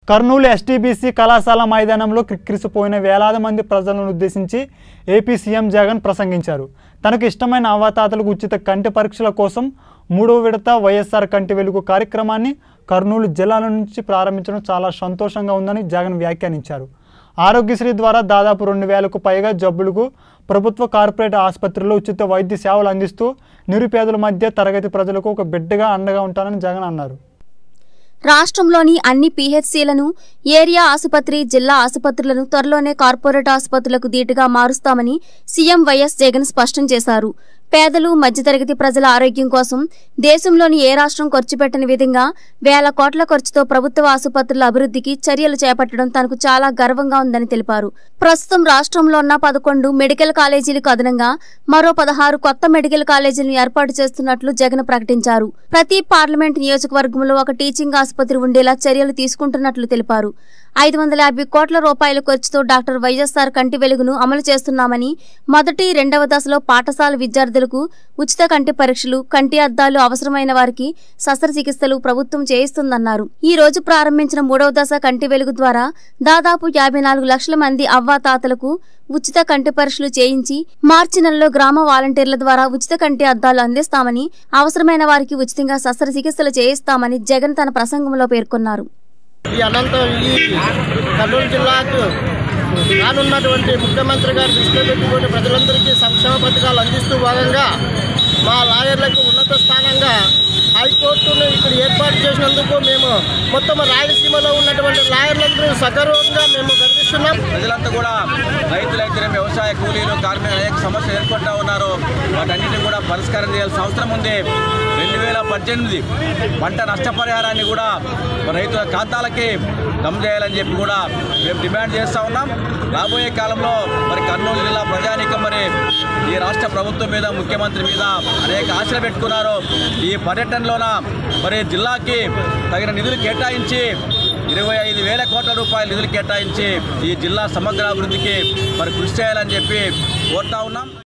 Kurnool ST BC కళాశాల మైదానంలో క్రిక్కిరిసిపోయిన వేలాది మంది ప్రజలను ఉద్దేశించి ఏపీ సీఎం జగన్ ప్రసంగించారు తనకు ఇష్టమైన అవతాతలకు ఉచిత కంటి పరీక్షల కోసం మూడో విడత వైఎస్ఆర్ కంటి వెలుగు కార్యక్రమాన్ని కర్నూలు జిల్లాల నుంచి ప్రారంభించడం చాలా సంతోషంగా ఉందని జగన్ వ్యాఖ్యానించారు ఆరోగ్యశ్రీ ద్వారా దాదాపు రెండు వేలకు పైగా జబ్బులకు ప్రభుత్వ కార్పొరేట్ ఆసుపత్రుల్లో ఉచిత వైద్య సేవలు అందిస్తూ నిరుపేదల మధ్య తరగతి ప్రజలకు ఒక బిడ్డగా అండగా ఉంటానని జగన్ అన్నారు రాష్ట్రంలోని అన్ని పీహెచ్సీలను ఏరియా ఆసుపత్రి జిల్లా ఆసుపత్రులను త్వరలోనే కార్పొరేట్ ఆసుపత్రులకు దీటుగా మారుస్తామని సీఎం వైఎస్ జగన్ స్పష్టం చేశారు పేదలు మధ్యతరగతి ప్రజల ఆరోగ్యం కోసం దేశంలోని ఏ రాష్ట్రం ఖర్చు పెట్టని విధంగా వేల కోట్ల ఖర్చుతో ప్రభుత్వ ఆసుపత్రుల అభివృద్ధికి చర్యలు చేపట్టడం తనకు చాలా గర్వంగా ఉందని తెలిపారు ప్రస్తుతం రాష్ట్రంలో ఉన్న పదకొండు మెడికల్ కాలేజీలకు అదనంగా మరో పదహారు కొత్త మెడికల్ కాలేజీలను ఏర్పాటు చేస్తున్నట్లు జగన్ ప్రకటించారు ప్రతి పార్లమెంట్ నియోజకవర్గంలో ఒక టీచింగ్ ఆసుపత్రి ఉండేలా చర్యలు తీసుకుంటున్నట్లు తెలిపారు ఐదు వందల యాభై కోట్ల రూపాయల ఖర్చుతో డాక్టర్ వైఎస్ఆర్ కంటి వెలుగును అమలు చేస్తున్నామని మొదటి రెండవ దశలో పాఠశాల విద్యార్థులకు ఉచిత కంటి పరీక్షలు కంటి అద్దాలు అవసరమైన వారికి శస్త్రచికిత్సలు ప్రభుత్వం చేయిస్తుందన్నారు ఈ రోజు ప్రారంభించిన మూడవ దశ కంటి వెలుగు ద్వారా దాదాపు యాభై నాలుగు లక్షల మంది అవ్వాతాతలకు ఉచిత కంటి పరీక్షలు చేయించి మార్చి నెలలో గ్రామ వాలంటీర్ల ద్వారా ఉచిత కంటి అద్దాలు అందిస్తామని అవసరమైన వారికి ఉచితంగా శస్త్రచికిత్సలు చేయిస్తామని జగన్ తన ప్రసంగంలో పేర్కొన్నారు ఈ అనంత ఈ కర్నూలు జిల్లాకు రానున్నటువంటి ముఖ్యమంత్రి గారు దృష్టిలో పెట్టుకుని ప్రజలందరికీ సంక్షేమ పథకాలు అందిస్తూ భాగంగా మా లాయర్లకు ఉన్నత స్థానంగా హైకోర్టును ఇక్కడ ఏర్పాటు చేసినందుకు మేము మొత్తం రాయలసీమలో ఉన్నటువంటి లాయర్లందరూ సగర్వంగా మేము గర్విస్తున్నాం ప్రజలంతా కూడా రైతులైతే వ్యవసాయ కూలీలు కార్మికులు అనేక సమస్యలు ఎదుర్కొంటా ఉన్నారు వాటన్నిటిని కూడా పరిష్కారం చేయాల్సిన అవసరం ఉంది రెండు వేల పద్దెనిమిది పంట నష్టపరిహారాన్ని కూడా రైతుల ఖాతాలకి జమ చేయాలని చెప్పి కూడా మేము డిమాండ్ చేస్తూ ఉన్నాం రాబోయే కాలంలో మరి కర్నూలు జిల్లా ప్రజానీకం మరి ఈ రాష్ట్ర ప్రభుత్వం మీద ముఖ్యమంత్రి మీద అనేక ఆశలు పెట్టుకున్నారు ఈ పర్యటనలోన మరి జిల్లాకి తగిన నిధులు కేటాయించి ఇరవై ఐదు వేల కోట్ల రూపాయల నిధులు కేటాయించి ఈ జిల్లా సమగ్ర అభివృద్ధికి మరి కృషి చేయాలని చెప్పి కోరుతా ఉన్నాం